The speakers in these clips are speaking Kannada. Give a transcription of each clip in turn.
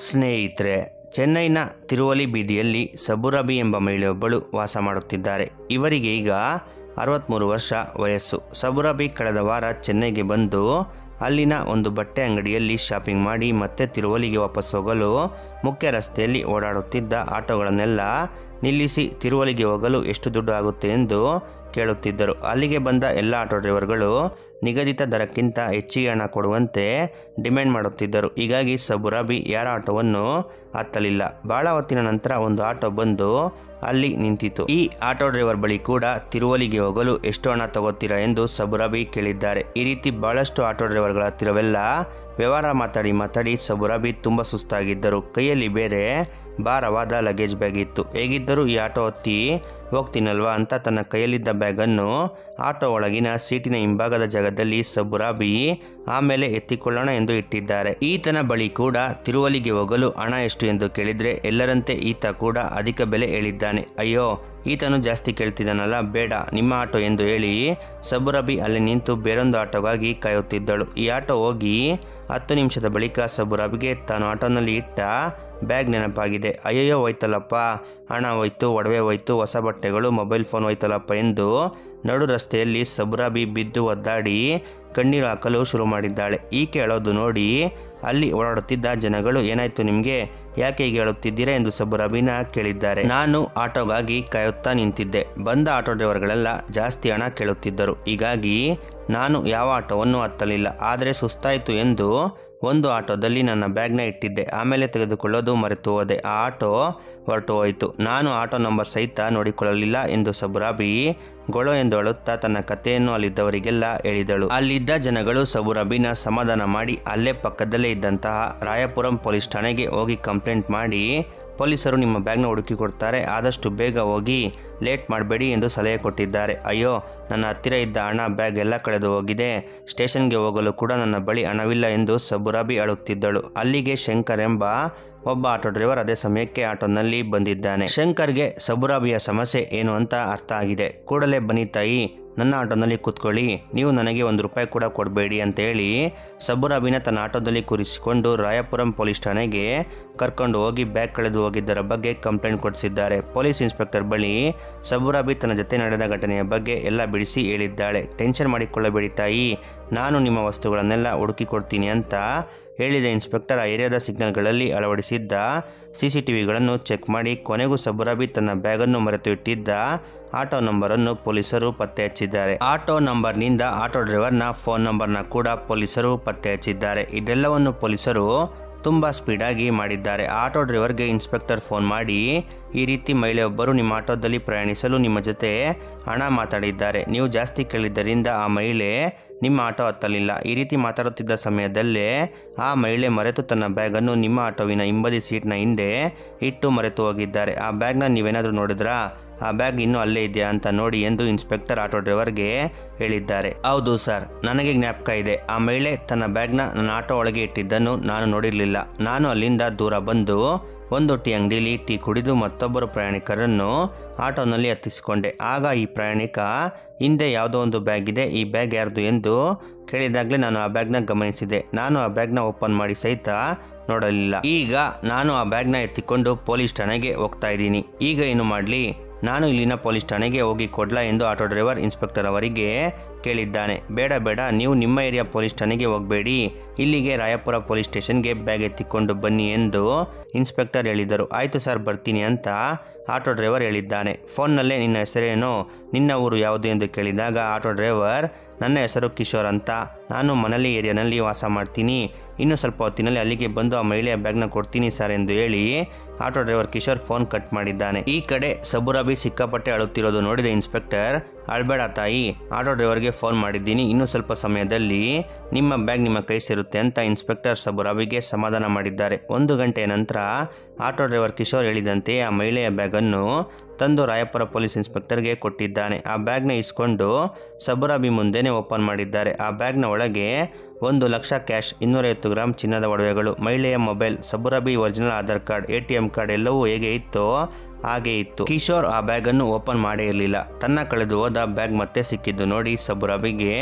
ಸ್ನೇಹಿತರೆ ಚೆನ್ನೈನ ತಿರುವಲಿ ಬೀದಿಯಲ್ಲಿ ಸಬುರಬಿ ಎಂಬ ಮಹಿಳೆಯೊಬ್ಬಳು ವಾಸ ಮಾಡುತ್ತಿದ್ದಾರೆ ಇವರಿಗೆ ಈಗ ಅರವತ್ತ್ಮೂರು ವರ್ಷ ವಯಸ್ಸು ಸಬುರಬಿ ಕಳೆದ ವಾರ ಚೆನ್ನೈಗೆ ಬಂದು ಅಲ್ಲಿನ ಒಂದು ಬಟ್ಟೆ ಅಂಗಡಿಯಲ್ಲಿ ಶಾಪಿಂಗ್ ಮಾಡಿ ಮತ್ತೆ ತಿರುವಲಿಗೆ ವಾಪಸ್ ಹೋಗಲು ಮುಖ್ಯ ರಸ್ತೆಯಲ್ಲಿ ಓಡಾಡುತ್ತಿದ್ದ ಆಟೋಗಳನ್ನೆಲ್ಲ ನಿಲ್ಲಿಸಿ ತಿರುವಲಿಗೆ ಹೋಗಲು ಎಷ್ಟು ದುಡ್ಡು ಆಗುತ್ತೆ ಎಂದು ಕೇಳುತ್ತಿದ್ದರು ಅಲ್ಲಿಗೆ ಬಂದ ಎಲ್ಲ ಆಟೋ ಡ್ರೈವರ್ಗಳು ನಿಗದಿತ ದರಕ್ಕಿಂತ ಹೆಚ್ಚಿಗೆ ಹಣ ಕೊಡುವಂತೆ ಡಿಮ್ಯಾಂಡ್ ಮಾಡುತ್ತಿದ್ದರು ಹೀಗಾಗಿ ಸಬುರಾಬಿ ಯಾರ ಆಟೋವನ್ನು ಹತ್ತಲಿಲ್ಲ ಬಹಳ ಹೊತ್ತಿನ ನಂತರ ಒಂದು ಆಟೋ ಬಂದು ಅಲ್ಲಿ ನಿಂತಿತು ಈ ಆಟೋ ಡ್ರೈವರ್ ಬಳಿ ಕೂಡ ತಿರುವಲಿಗೆ ಹೋಗಲು ಎಷ್ಟು ಹಣ ತಗೋತೀರಾ ಎಂದು ಸಬುರಾಬಿ ಕೇಳಿದ್ದಾರೆ ಈ ರೀತಿ ಬಹಳಷ್ಟು ಆಟೋ ಡ್ರೈವರ್ಗಳ ಹತ್ತಿರವೆಲ್ಲ ವ್ಯವಹಾರ ಮಾತಾಡಿ ಮಾತಾಡಿ ಸಬುರಾಬಿ ತುಂಬ ಸುಸ್ತಾಗಿದ್ದರು ಕೈಯಲ್ಲಿ ಬೇರೆ ಭಾರವಾದ ಲಗೇಜ್ ಬ್ಯಾಗ್ ಇತ್ತು ಹೇಗಿದ್ದರೂ ಈ ಆಟೋ ಹತ್ತಿ ಹೋಗ್ತೀನಲ್ವಾ ಅಂತ ತನ್ನ ಕೈಯಲ್ಲಿದ್ದ ಬ್ಯಾಗನ್ನು ಆಟೋ ಒಳಗಿನ ಸೀಟಿನ ಹಿಂಭಾಗದ ಜಾಗದಲ್ಲಿ ಸಬುರಾಬಿ ಆಮೇಲೆ ಎತ್ತಿಕೊಳ್ಳೋಣ ಎಂದು ಇಟ್ಟಿದ್ದಾರೆ ಈತನ ಬಳಿ ಕೂಡ ತಿರುವಲಿಗೆ ಹೋಗಲು ಹಣ ಎಷ್ಟು ಎಂದು ಕೇಳಿದ್ರೆ ಎಲ್ಲರಂತೆ ಈತ ಕೂಡ ಅಧಿಕ ಬೆಲೆ ಹೇಳಿದ್ದಾನೆ ಅಯ್ಯೋ ಈತನು ಜಾಸ್ತಿ ಕೇಳ್ತಿದ್ದಾನಲ್ಲ ಬೇಡ ನಿಮ್ಮ ಆಟೋ ಎಂದು ಹೇಳಿ ಸಬುರಬಿ ಅಲ್ಲಿ ನಿಂತು ಬೇರೊಂದು ಆಟೋಗಾಗಿ ಕಾಯುತ್ತಿದ್ದಳು ಈ ಆಟೋ ಹೋಗಿ ಹತ್ತು ನಿಮಿಷದ ಬಳಿಕ ಸಬುರಬಿಗೆ ತಾನು ಆಟೋನಲ್ಲಿ ಇಟ್ಟ ಬ್ಯಾಗ್ ನೆನಪಾಗಿದೆ ಅಯ್ಯಯ್ಯೋ ಹೋಯ್ತಲ್ಲಪ್ಪ ಹಣ ಹೋಯ್ತು ಒಡವೆ ಹೋಯ್ತು ಹೊಸ ಬಟ್ಟೆಗಳು ಮೊಬೈಲ್ ಫೋನ್ ಹೋಯ್ತಲ್ಲಪ್ಪ ಎಂದು ನಡು ರಸ್ತೆಯಲ್ಲಿ ಸಬುರಾಬಿ ಬಿದ್ದು ಒದ್ದಾಡಿ ಕಣ್ಣೀರು ಹಾಕಲು ಶುರು ಮಾಡಿದ್ದಾಳೆ ಈಕೆ ಹೇಳೋದು ನೋಡಿ ಅಲ್ಲಿ ಓಡಾಡುತ್ತಿದ್ದ ಜನಗಳು ಏನಾಯ್ತು ನಿಮಗೆ ಯಾಕೆ ಹೀಗೆ ಹೇಳುತ್ತಿದ್ದೀರಾ ಎಂದು ಸಬುರಾಬಿನ ಕೇಳಿದ್ದಾರೆ ನಾನು ಆಟೋಗಾಗಿ ಕಾಯುತ್ತಾ ನಿಂತಿದ್ದೆ ಬಂದ ಆಟೋ ಡ್ರೈವರ್ಗಳೆಲ್ಲ ಜಾಸ್ತಿ ಹಣ ಕೇಳುತ್ತಿದ್ದರು ಹೀಗಾಗಿ ನಾನು ಯಾವ ಆಟೋವನ್ನು ಹತ್ತಲಿಲ್ಲ ಆದರೆ ಸುಸ್ತಾಯಿತು ಎಂದು ಒಂದು ಆಟೋದಲ್ಲಿ ನನ್ನ ಬ್ಯಾಗ್ನ ಇಟ್ಟಿದ್ದೆ ಆಮೇಲೆ ತೆಗೆದುಕೊಳ್ಳೋದು ಮರೆತು ಹೋದೆ ಆ ಆಟೋ ಹೊರಟು ಹೋಯಿತು ನಾನು ಆಟೋ ನಂಬರ್ ಸಹಿತ ನೋಡಿಕೊಳ್ಳಲಿಲ್ಲ ಎಂದು ಸಬುರಾಬಿ ಗೊಳೋ ಎಂದು ಅಳುತ್ತಾ ತನ್ನ ಕಥೆಯನ್ನು ಅಲ್ಲಿದ್ದವರಿಗೆಲ್ಲ ಹೇಳಿದಳು ಅಲ್ಲಿದ್ದ ಜನಗಳು ಸಬುರಾಬಿನ ಸಮಾಧಾನ ಮಾಡಿ ಅಲ್ಲೇ ಪಕ್ಕದಲ್ಲೇ ಇದ್ದಂತಹ ರಾಯಪುರಂ ಪೊಲೀಸ್ ಠಾಣೆಗೆ ಹೋಗಿ ಕಂಪ್ಲೇಂಟ್ ಮಾಡಿ ಪೊಲೀಸರು ನಿಮ್ಮ ಬ್ಯಾಗ್ನ ಹುಡುಕಿ ಕೊಡ್ತಾರೆ ಆದಷ್ಟು ಬೇಗ ಹೋಗಿ ಲೇಟ್ ಮಾಡಬೇಡಿ ಎಂದು ಸಲಹೆ ಕೊಟ್ಟಿದ್ದಾರೆ ಅಯ್ಯೋ ನನ್ನ ಹತ್ತಿರ ಇದ್ದ ಹಣ ಬ್ಯಾಗ್ ಎಲ್ಲ ಕಳೆದು ಹೋಗಿದೆ ಸ್ಟೇಷನ್ಗೆ ಹೋಗಲು ಕೂಡ ನನ್ನ ಬಳಿ ಹಣವಿಲ್ಲ ಎಂದು ಸಬುರಾಬಿ ಅಳುತ್ತಿದ್ದಳು ಅಲ್ಲಿಗೆ ಶಂಕರ್ ಎಂಬ ಒಬ್ಬ ಆಟೋ ಡ್ರೈವರ್ ಅದೇ ಸಮಯಕ್ಕೆ ಆಟೋನಲ್ಲಿ ಬಂದಿದ್ದಾನೆ ಶಂಕರ್ಗೆ ಸಬುರಾಬಿಯ ಸಮಸ್ಯೆ ಏನು ಅಂತ ಅರ್ಥ ಆಗಿದೆ ಕೂಡಲೇ ಬನ್ನಿ ತಾಯಿ ನನ್ನ ಆಟೋನಲ್ಲಿ ಕೂತ್ಕೊಳ್ಳಿ ನೀವು ನನಗೆ ಒಂದು ರೂಪಾಯಿ ಕೂಡ ಕೊಡಬೇಡಿ ಅಂತ ಹೇಳಿ ಸಬುರಾಬಿನ ತನ್ನ ಆಟೋದಲ್ಲಿ ಕೂರಿಸಿಕೊಂಡು ರಾಯಪುರಂ ಪೊಲೀಸ್ ಠಾಣೆಗೆ ಕರ್ಕೊಂಡು ಹೋಗಿ ಬ್ಯಾಗ್ ಕಳೆದು ಹೋಗಿದ್ದರ ಬಗ್ಗೆ ಕಂಪ್ಲೇಂಟ್ ಕೊಡಿಸಿದ್ದಾರೆ ಪೊಲೀಸ್ ಇನ್ಸ್ಪೆಕ್ಟರ್ ಬಳಿ ಸಬುರಾಬಿ ತನ್ನ ಜೊತೆ ನಡೆದ ಘಟನೆಯ ಬಗ್ಗೆ ಎಲ್ಲ ಬಿಡಿಸಿ ಹೇಳಿದ್ದಾಳೆ ಟೆನ್ಷನ್ ಮಾಡಿಕೊಳ್ಳಬೇಡಿ ತಾಯಿ ನಾನು ನಿಮ್ಮ ವಸ್ತುಗಳನ್ನೆಲ್ಲ ಹುಡುಕಿ ಕೊಡ್ತೀನಿ ಅಂತ ಹೇಳಿದ ಇನ್ಸ್ಪೆಕ್ಟರ್ ಆ ಏರಿಯಾದ ಸಿಗ್ನಲ್ಗಳಲ್ಲಿ ಅಳವಡಿಸಿದ್ದ ಸಿ ಸಿ ಟಿವಿಗಳನ್ನು ಚೆಕ್ ಮಾಡಿ ಕೊನೆಗೂ ಸಬುರಾಬಿ ತನ್ನ ಬ್ಯಾಗನ್ನು ಮರೆತು ಇಟ್ಟಿದ್ದ ಆಟೋ ನಂಬರನ್ನು ಪೊಲೀಸರು ಪತ್ತೆ ಹಚ್ಚಿದ್ದಾರೆ ಆಟೋ ನಂಬರ್ನಿಂದ ಆಟೋ ಡ್ರೈವರ್ನ ಫೋನ್ ನಂಬರ್ನ ಕೂಡ ಪೊಲೀಸರು ಪತ್ತೆ ಹಚ್ಚಿದ್ದಾರೆ ಇದೆಲ್ಲವನ್ನು ಪೊಲೀಸರು ತುಂಬ ಸ್ಪೀಡಾಗಿ ಮಾಡಿದ್ದಾರೆ ಆಟೋ ಡ್ರೈವರ್ಗೆ ಇನ್ಸ್ಪೆಕ್ಟರ್ ಫೋನ್ ಮಾಡಿ ಈ ರೀತಿ ಮಹಿಳೆಯೊಬ್ಬರು ನಿಮ್ಮ ಆಟೋದಲ್ಲಿ ಪ್ರಯಾಣಿಸಲು ನಿಮ್ಮ ಜೊತೆ ಹಣ ಮಾತಾಡಿದ್ದಾರೆ ನೀವು ಜಾಸ್ತಿ ಕೇಳಿದ್ದರಿಂದ ಆ ಮಹಿಳೆ ನಿಮ್ಮ ಆಟೋ ಹತ್ತಲಿಲ್ಲ ಈ ರೀತಿ ಮಾತಾಡುತ್ತಿದ್ದ ಸಮಯದಲ್ಲೇ ಆ ಮಹಿಳೆ ಮರೆತು ತನ್ನ ಬ್ಯಾಗನ್ನು ನಿಮ್ಮ ಆಟೋವಿನ ಹಿಂಬದಿ ಸೀಟ್ನ ಹಿಂದೆ ಇಟ್ಟು ಮರೆತು ಹೋಗಿದ್ದಾರೆ ಆ ಬ್ಯಾಗ್ನ ನೀವೇನಾದರೂ ನೋಡಿದ್ರಾ ಆ ಬ್ಯಾಗ್ ಇನ್ನೂ ಅಲ್ಲೇ ಇದೆಯಾ ಅಂತ ನೋಡಿ ಎಂದು ಇನ್ಸ್ಪೆಕ್ಟರ್ ಆಟೋ ಡ್ರೈವರ್ಗೆ ಹೇಳಿದ್ದಾರೆ ಹೌದು ಸರ್ ನನಗೆ ಜ್ಞಾಪಕ ಇದೆ ಆ ಮಹಿಳೆ ತನ್ನ ಬ್ಯಾಗ್ನ ನನ್ನ ಆಟೋ ಒಳಗೆ ಇಟ್ಟಿದ್ದನ್ನು ನಾನು ನೋಡಿರಲಿಲ್ಲ ನಾನು ಅಲ್ಲಿಂದ ದೂರ ಬಂದು ಒಂದು ಟೀ ಅಂಗಡಿಯಲ್ಲಿ ಟೀ ಕುಡಿದು ಮತ್ತೊಬ್ಬರು ಪ್ರಯಾಣಿಕರನ್ನು ಆಟೋನಲ್ಲಿ ಹತ್ತಿಸಿಕೊಂಡೆ ಆಗ ಈ ಪ್ರಯಾಣಿಕ ಹಿಂದೆ ಯಾವುದೋ ಒಂದು ಬ್ಯಾಗ್ ಇದೆ ಈ ಬ್ಯಾಗ್ ಯಾರ್ದು ಎಂದು ಕೇಳಿದಾಗಲೇ ನಾನು ಆ ಬ್ಯಾಗ್ನ ಗಮನಿಸಿದೆ ನಾನು ಆ ಬ್ಯಾಗ್ನ ಓಪನ್ ಮಾಡಿ ಸಹಿತ ನೋಡಲಿಲ್ಲ ಈಗ ನಾನು ಆ ಬ್ಯಾಗ್ನ ಎತ್ತಿಕೊಂಡು ಪೊಲೀಸ್ ಠಾಣೆಗೆ ಹೋಗ್ತಾ ಇದ್ದೀನಿ ಈಗ ಏನು ಮಾಡಲಿ ನಾನು ಇಲ್ಲಿನ ಪೊಲೀಸ್ ಠಾಣೆಗೆ ಹೋಗಿ ಕೊಡ್ಲಾ ಎಂದು ಆಟೋ ಡ್ರೈವರ್ ಇನ್ಸ್ಪೆಕ್ಟರ್ ಅವರಿಗೆ ಕೇಳಿದ್ದಾನೆ ಬೇಡ ಬೇಡ ನೀವು ನಿಮ್ಮ ಏರಿಯಾ ಪೊಲೀಸ್ ಠಾಣೆಗೆ ಹೋಗಬೇಡಿ ಇಲ್ಲಿಗೆ ರಾಯಪುರ ಪೊಲೀಸ್ ಸ್ಟೇಷನ್ಗೆ ಬ್ಯಾಗ್ ಎತ್ತಿಕೊಂಡು ಬನ್ನಿ ಎಂದು ಇನ್ಸ್ಪೆಕ್ಟರ್ ಹೇಳಿದರು ಆಯಿತು ಸರ್ ಬರ್ತೀನಿ ಅಂತ ಆಟೋ ಡ್ರೈವರ್ ಹೇಳಿದ್ದಾನೆ ಫೋನ್ನಲ್ಲೇ ನಿನ್ನ ಹೆಸರೇನು ನಿನ್ನ ಊರು ಯಾವುದು ಎಂದು ಕೇಳಿದಾಗ ಆಟೋ ಡ್ರೈವರ್ ನನ್ನ ಹೆಸರು ಕಿಶೋರ್ ಅಂತ ನಾನು ಮನಲಿ ಏರಿಯಾನಲ್ಲಿ ವಾಸ ಮಾಡ್ತೀನಿ ಇನ್ನು ಸ್ವಲ್ಪ ಹೊತ್ತಿನಲ್ಲಿ ಅಲ್ಲಿಗೆ ಬಂದು ಆ ಮಹಿಳೆಯ ಬ್ಯಾಗ್ನ ಕೊಡ್ತೀನಿ ಸರ್ ಎಂದು ಹೇಳಿ auto driver Kishore phone cut ಮಾಡಿದ್ದಾನೆ ಈ ಕಡೆ ಸಬುರಾಬಿ ಸಿಕ್ಕಾಪಟ್ಟೆ ಅಳುತ್ತಿರೋದು ನೋಡಿದ ಇನ್ಸ್ಪೆಕ್ಟರ್ ಅಳ್ಬೇಡ ತಾಯಿ ಆಟೋ ಡ್ರೈವರ್ಗೆ ಫೋನ್ ಮಾಡಿದ್ದೀನಿ ಇನ್ನು ಸ್ವಲ್ಪ ಸಮಯದಲ್ಲಿ ನಿಮ್ಮ ಬ್ಯಾಗ್ ನಿಮ್ಮ ಕೈ ಸೇರುತ್ತೆ ಅಂತ ಇನ್ಸ್ಪೆಕ್ಟರ್ ಸಬುರಾಬಿಗೆ ಸಮಾಧಾನ ಮಾಡಿದ್ದಾರೆ ಒಂದು ಗಂಟೆಯ ನಂತರ ಆಟೋ ಡ್ರೈವರ್ ಕಿಶೋರ್ ಹೇಳಿದಂತೆ ಆ ಮಹಿಳೆಯ ಬ್ಯಾಗನ್ನು ತಂದು ರಾಯಪುರ ಪೊಲೀಸ್ ಇನ್ಸ್ಪೆಕ್ಟರ್ಗೆ ಕೊಟ್ಟಿದ್ದಾನೆ ಆ ಬ್ಯಾಗ್ನ ಇಸ್ಕೊಂಡು ಸಬುರಾಬಿ ಮುಂದೆನೇ ಓಪನ್ ಮಾಡಿದ್ದಾರೆ ಆ ಬ್ಯಾಗ್ನ ಒಳಗೆ ಒಂದು ಲಕ್ಷ ಕ್ಯಾಶ್ ಇನ್ನೂರೈವತ್ತು ಗ್ರಾಂ ಚಿನ್ನದ ಒಡವೆಗಳು ಮಹಿಳೆಯ mobile Saburabi original Aadhaar card A T M card ಎಲ್ಲವೂ ಹೇಗೆ ಇತ್ತೋ ಹಾಗೆ ಇತ್ತು ಕಿಶೋರ್ ಆ ಬ್ಯಾಗನ್ನು ಓಪನ್ ಮಾಡೇ ಇರಲಿಲ್ಲ ತನ್ನ ಕಳೆದು ಹೋದ ಬ್ಯಾಗ್ ಮತ್ತೆ ಸಿಕ್ಕಿದ್ದು ನೋಡಿ ಸಬುರಾಬಿಗೆ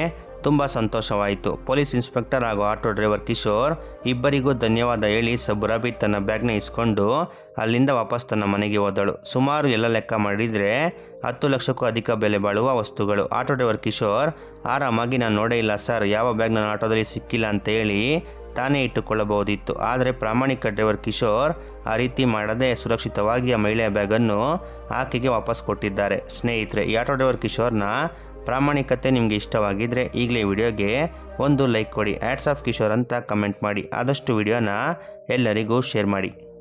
ತುಂಬ ಸಂತೋಷವಾಯಿತು ಪೊಲೀಸ್ ಇನ್ಸ್ಪೆಕ್ಟರ್ ಹಾಗೂ ಆಟೋ ಡ್ರೈವರ್ ಕಿಶೋರ್ ಇಬ್ಬರಿಗೂ ಧನ್ಯವಾದ ಹೇಳಿ ಸಬುರಬಿ ತನ್ನ ಬ್ಯಾಗ್ನ ಇಸ್ಕೊಂಡು ಅಲ್ಲಿಂದ ವಾಪಸ್ ತನ್ನ ಮನೆಗೆ ಹೋದಳು ಸುಮಾರು ಎಲ್ಲ ಲೆಕ್ಕ ಮಾಡಿದರೆ ಹತ್ತು ಲಕ್ಷಕ್ಕೂ ಅಧಿಕ ಬೆಲೆ ಬಾಳುವ ವಸ್ತುಗಳು ಆಟೋ ಡ್ರೈವರ್ ಕಿಶೋರ್ ಆರಾಮಾಗಿ ನಾನು ನೋಡೇ ಇಲ್ಲ ಸರ್ ಯಾವ ಬ್ಯಾಗ್ ನನ್ನ ಆಟೋದಲ್ಲಿ ಸಿಕ್ಕಿಲ್ಲ ಅಂತ ಹೇಳಿ ತಾನೇ ಇಟ್ಟುಕೊಳ್ಳಬಹುದಿತ್ತು ಆದರೆ ಪ್ರಾಮಾಣಿಕ ಡ್ರೈವರ್ ಕಿಶೋರ್ ಆ ರೀತಿ ಮಾಡದೆ ಸುರಕ್ಷಿತವಾಗಿ ಆ ಮಹಿಳೆಯ ಬ್ಯಾಗನ್ನು ಆಕೆಗೆ ವಾಪಸ್ ಕೊಟ್ಟಿದ್ದಾರೆ ಸ್ನೇಹಿತರೆ ಈ ಆಟೋ ಡ್ರೈವರ್ ಕಿಶೋರ್ನ ಪ್ರಾಮಾಣಿಕತೆ ನಿಮಗೆ ಇಷ್ಟವಾಗಿದ್ದರೆ ಈಗಲೇ ವಿಡಿಯೋಗೆ ಒಂದು ಲೈಕ್ ಕೊಡಿ ಆ್ಯಡ್ಸ್ ಆಫ್ ಕಿಶೋರ್ ಅಂತ ಕಮೆಂಟ್ ಮಾಡಿ ಆದಷ್ಟು ವಿಡಿಯೋನ ಎಲ್ಲರಿಗೂ ಶೇರ್ ಮಾಡಿ